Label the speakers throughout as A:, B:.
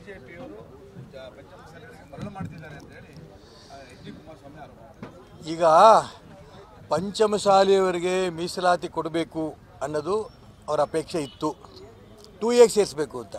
A: ಬಿಜೆಪಿಯವರು ಪಂಚಮಸಾಲಿಗಳಿಗೆ ಮರಳು ಮಾಡ್ತಿದ್ದಾರೆ ಅಂತ ಹೇಳಿ ಎಚ್ ಡಿ ಕುಮಾರಸ್ವಾಮಿ ಆರೋಪ ಮಾಡಿದ್ದಾರೆ.
B: ಈಗ ಪಂಚಮಸಾಲಿಯವರಿಗೆ ಮೀಸಲಾತಿ ಕೊಡಬೇಕು ಅನ್ನೋದು ಅವರ ಅಪೇಕ್ಷೆ ಇತ್ತು ಟೂ ಎಗೆ ಸೇರಿಸಬೇಕು ಅಂತ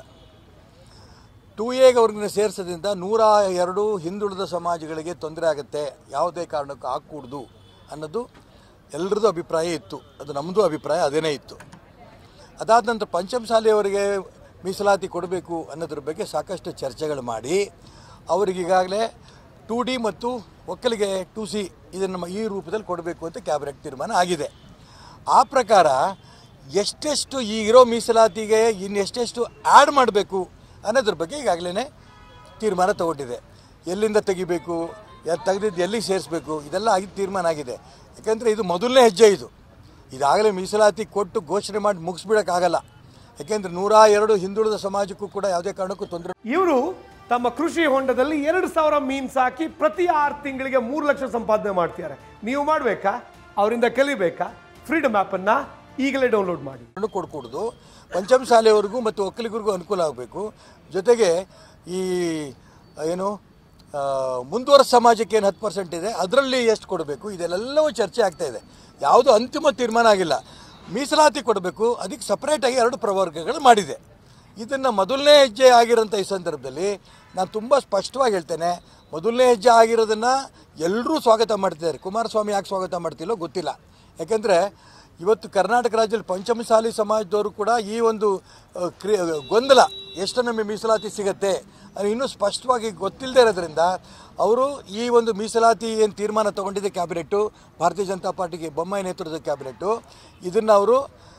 B: ಟೂ ಎಗೆ ಅವ್ರನ್ನ ಸೇರಿಸೋದ್ರಿಂದ ನೂರ ಎರಡು ಹಿಂದುಳಿದ ಸಮಾಜಗಳಿಗೆ ತೊಂದರೆ ಆಗುತ್ತೆ ಯಾವುದೇ ಕಾರಣಕ್ಕೂ ಹಾಕೂಡ್ದು ಅನ್ನೋದು ಎಲ್ಲರದ್ದು ಅಭಿಪ್ರಾಯ ಇತ್ತು ಅದು ನಮ್ಮದು ಅಭಿಪ್ರಾಯ ಅದೇನೇ ಇತ್ತು ಅದಾದ ನಂತರ ಪಂಚಮಸಾಲಿಯವರಿಗೆ ಮೀಸಲಾತಿ ಕೊಡಬೇಕು ಅನ್ನೋದ್ರ ಬಗ್ಗೆ ಸಾಕಷ್ಟು ಚರ್ಚೆಗಳು ಮಾಡಿ ಅವರಿಗೀಗಾಗಲೇ ಟು ಡಿ ಮತ್ತು ಒಕ್ಕಲಿಗೆ ಟು ಸಿ ಇದನ್ನು ಈ ರೂಪದಲ್ಲಿ ಕೊಡಬೇಕು ಅಂತ ಕ್ಯಾಬಿನೆಟ್ ತೀರ್ಮಾನ ಆಗಿದೆ ಆ ಪ್ರಕಾರ ಎಷ್ಟೆಷ್ಟು ಈಗಿರೋ ಮೀಸಲಾತಿಗೆ ಇನ್ನೆಷ್ಟೆಷ್ಟು ಆ್ಯಡ್ ಮಾಡಬೇಕು ಅನ್ನೋದ್ರ ಬಗ್ಗೆ ಈಗಾಗಲೇ ತೀರ್ಮಾನ ತಗೊಂಡಿದೆ ಎಲ್ಲಿಂದ ತೆಗಿಬೇಕು ಯಾರು ತೆಗೆದಿದ್ದು ಎಲ್ಲಿಗೆ ಸೇರಿಸ್ಬೇಕು ಇದೆಲ್ಲ ಆಗಿ ತೀರ್ಮಾನ ಆಗಿದೆ ಯಾಕಂದರೆ ಇದು ಮೊದಲನೇ ಹೆಜ್ಜೆ ಇದು ಇದಾಗಲೇ ಮೀಸಲಾತಿ ಕೊಟ್ಟು ಘೋಷಣೆ ಮಾಡಿ ಮುಗಿಸ್ಬಿಡೋಕ್ಕಾಗಲ್ಲ ಯಾಕೆಂದರೆ ನೂರ ಎರಡು ಹಿಂದುಳಿದ ಸಮಾಜಕ್ಕೂ ಕೂಡ ಯಾವುದೇ ಕಾರಣಕ್ಕೂ ತೊಂದರೆ
C: ಇವರು ತಮ್ಮ ಕೃಷಿ ಹೊಂಡದಲ್ಲಿ ಎರಡು ಸಾವಿರ ಮೀನ್ ಸಾಕಿ ಪ್ರತಿ ಆರು ತಿಂಗಳಿಗೆ ಮೂರು ಲಕ್ಷ ಸಂಪಾದನೆ ಮಾಡ್ತಿದ್ದಾರೆ ನೀವು ಮಾಡಬೇಕಾ ಅವರಿಂದ ಕಲಿಬೇಕಾ ಫ್ರೀಡಮ್ ಆ್ಯಪನ್ನು ಈಗಲೇ ಡೌನ್ಲೋಡ್ ಮಾಡಿ
B: ಹಣ್ಣು ಕೊಡ್ಕೊಡ್ದು ಪಂಚಮಸಾಲೆಯವರೆಗೂ ಮತ್ತು ಒಕ್ಕಲಿಗರಿಗೂ ಅನುಕೂಲ ಆಗಬೇಕು ಜೊತೆಗೆ ಈ ಏನು ಆ, ಮುಂದುವರೆದ ಸಮಾಜಕ್ಕೆ ಏನು ಹತ್ತು ಪರ್ಸೆಂಟ್ ಇದೆ ಅದರಲ್ಲಿ ಎಷ್ಟು ಕೊಡಬೇಕು ಇದೆಲ್ಲವೂ ಚರ್ಚೆ ಆಗ್ತಾ ಇದೆ ಯಾವುದೂ ಅಂತಿಮ ತೀರ್ಮಾನ ಆಗಿಲ್ಲ ಮೀಸಲಾತಿ ಕೊಡಬೇಕು ಅದಕ್ಕೆ ಸಪ್ರೇಟಾಗಿ ಎರಡು ಪ್ರವರ್ಗಗಳು ಮಾಡಿದೆ ಇದನ್ನು ಮೊದಲನೇ ಹೆಜ್ಜೆ ಆಗಿರೋಂಥ ಈ ಸಂದರ್ಭದಲ್ಲಿ ನಾನು ತುಂಬ ಸ್ಪಷ್ಟವಾಗಿ ಹೇಳ್ತೇನೆ ಮೊದಲನೇ ಹೆಜ್ಜೆ ಆಗಿರೋದನ್ನು ಎಲ್ಲರೂ ಸ್ವಾಗತ ಮಾಡ್ತಿದ್ದಾರೆ ಕುಮಾರಸ್ವಾಮಿ ಯಾಕೆ ಸ್ವಾಗತ ಮಾಡ್ತಿಲ್ಲೋ ಗೊತ್ತಿಲ್ಲ ಯಾಕೆಂದರೆ ಇವತ್ತು ಕರ್ನಾಟಕ ರಾಜ್ಯದಲ್ಲಿ ಪಂಚಮಸಾಲಿ ಸಮಾಜದವರು ಕೂಡ ಈ ಒಂದು ಆ, ಕ್ರಿ ಗೊಂದಲ ಎಷ್ಟು ನಮಗೆ ಮೀಸಲಾತಿ ಸಿಗತ್ತೆ ಅದು ಇನ್ನೂ ಸ್ಪಷ್ಟವಾಗಿ ಗೊತ್ತಿಲ್ಲದೆ ಇರೋದ್ರಿಂದ ಅವರು ಈ ಒಂದು ಮೀಸಲಾತಿ ಏನು ತೀರ್ಮಾನ ತಗೊಂಡಿದೆ ಕ್ಯಾಬಿನೆಟ್ಟು ಭಾರತೀಯ ಜನತಾ ಪಾರ್ಟಿಗೆ ಬೊಮ್ಮಾಯಿ ನೇತೃತ್ವದ ಕ್ಯಾಬಿನೆಟ್ಟು ಇದನ್ನು ಅವರು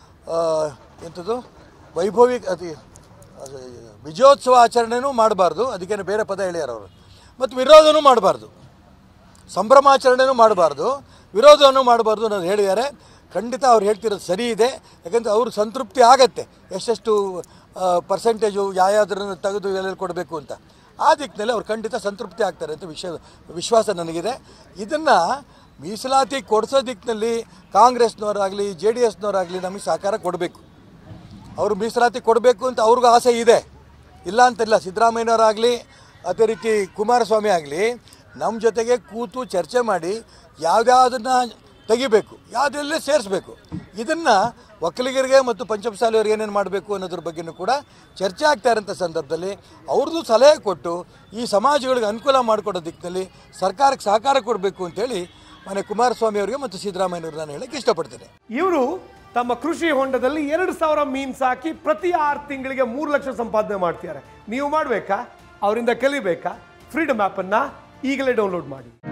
B: ಎಂಥದ್ದು ವೈಭವಿ ಅದು ಅದು ವಿಜಯೋತ್ಸವ ಆಚರಣೆನೂ ಮಾಡಬಾರ್ದು ಅದಕ್ಕೇನು ಬೇರೆ ಪದ ಹೇಳ್ಯಾರ ಅವರು ಮತ್ತು ವಿರೋಧನೂ ಮಾಡಬಾರ್ದು ಸಂಭ್ರಮಾಚರಣೆನೂ ಮಾಡಬಾರ್ದು ವಿರೋಧವನ್ನು ಮಾಡಬಾರ್ದು ಅನ್ನೋದು ಹೇಳಿದ್ದಾರೆ ಖಂಡಿತ ಅವ್ರು ಹೇಳ್ತಿರೋದು ಸರಿ ಇದೆ ಯಾಕಂದರೆ ಅವ್ರಿಗೆ ಸಂತೃಪ್ತಿ ಆಗತ್ತೆ ಎಷ್ಟೆಷ್ಟು ಪರ್ಸೆಂಟೇಜು ಯಾವ್ಯಾವ್ದ್ರನ್ನು ತೆಗೆದು ಎಲ್ಲೆಲ್ಲಿ ಕೊಡಬೇಕು ಅಂತ ಆ ದಿಕ್ಕಿನಲ್ಲಿ ಅವ್ರು ಖಂಡಿತ ಸಂತೃಪ್ತಿ ಆಗ್ತಾರೆ ಅಂತ ವಿಷಯ ವಿಶ್ವಾಸ ನನಗಿದೆ ಇದನ್ನು ಮೀಸಲಾತಿ ಕೊಡಿಸೋ ದಿಕ್ಕಿನಲ್ಲಿ ಕಾಂಗ್ರೆಸ್ನವರಾಗಲಿ ಜೆ ಡಿ ಎಸ್ನವರಾಗಲಿ ನಮಗೆ ಸಹಕಾರ ಕೊಡಬೇಕು ಅವರು ಮೀಸಲಾತಿ ಕೊಡಬೇಕು ಅಂತ ಅವ್ರಿಗೂ ಆಸೆ ಇದೆ ಇಲ್ಲ ಅಂತಿಲ್ಲ ಸಿದ್ದರಾಮಯ್ಯನವರಾಗಲಿ ಅದೇ ರೀತಿ ಕುಮಾರಸ್ವಾಮಿ ಆಗಲಿ ನಮ್ಮ ಜೊತೆಗೆ ಕೂತು ಚರ್ಚೆ ಮಾಡಿ ಯಾವ್ಯಾವುದನ್ನು ತೆಗಿಬೇಕು ಯಾವುದೆಲ್ಲ ಸೇರಿಸ್ಬೇಕು ಇದನ್ನು ಒಕ್ಕಲಿಗರಿಗೆ ಮತ್ತು ಪಂಚಮಸಾಲಿಯವ್ರಿಗೆ ಏನೇನು ಮಾಡಬೇಕು ಅನ್ನೋದ್ರ ಬಗ್ಗೆನೂ ಕೂಡ ಚರ್ಚೆ ಆಗ್ತಾ ಇರೋಂಥ ಸಂದರ್ಭದಲ್ಲಿ ಅವ್ರದ್ದು ಸಲಹೆ ಕೊಟ್ಟು ಈ ಸಮಾಜಗಳಿಗೆ ಅನುಕೂಲ ಮಾಡಿಕೊಡೋ ದಿಕ್ಕಿನಲ್ಲಿ ಸರ್ಕಾರಕ್ಕೆ ಸಹಕಾರ ಕೊಡಬೇಕು ಅಂತೇಳಿ ಮನೆ ಕುಮಾರಸ್ವಾಮಿ ಅವರಿಗೆ ಮತ್ತು ಸಿದ್ದರಾಮಯ್ಯವ್ರಿಗೆ ನಾನು ಹೇಳಕ್ಕೆ ಇಷ್ಟಪಡ್ತೇನೆ
C: ಇವರು ತಮ್ಮ ಕೃಷಿ ಹೊಂಡದಲ್ಲಿ ಎರಡು ಸಾವಿರ ಮೀನ್ ಸಾಕಿ ಪ್ರತಿ ಆರು ತಿಂಗಳಿಗೆ ಮೂರು ಲಕ್ಷ ಸಂಪಾದನೆ ಮಾಡ್ತಿದ್ದಾರೆ ನೀವು ಮಾಡಬೇಕಾ ಅವರಿಂದ ಕಲಿಬೇಕಾ ಫ್ರೀಡಮ್ ಆ್ಯಪನ್ನು ಈಗಲೇ ಡೌನ್ಲೋಡ್ ಮಾಡಿ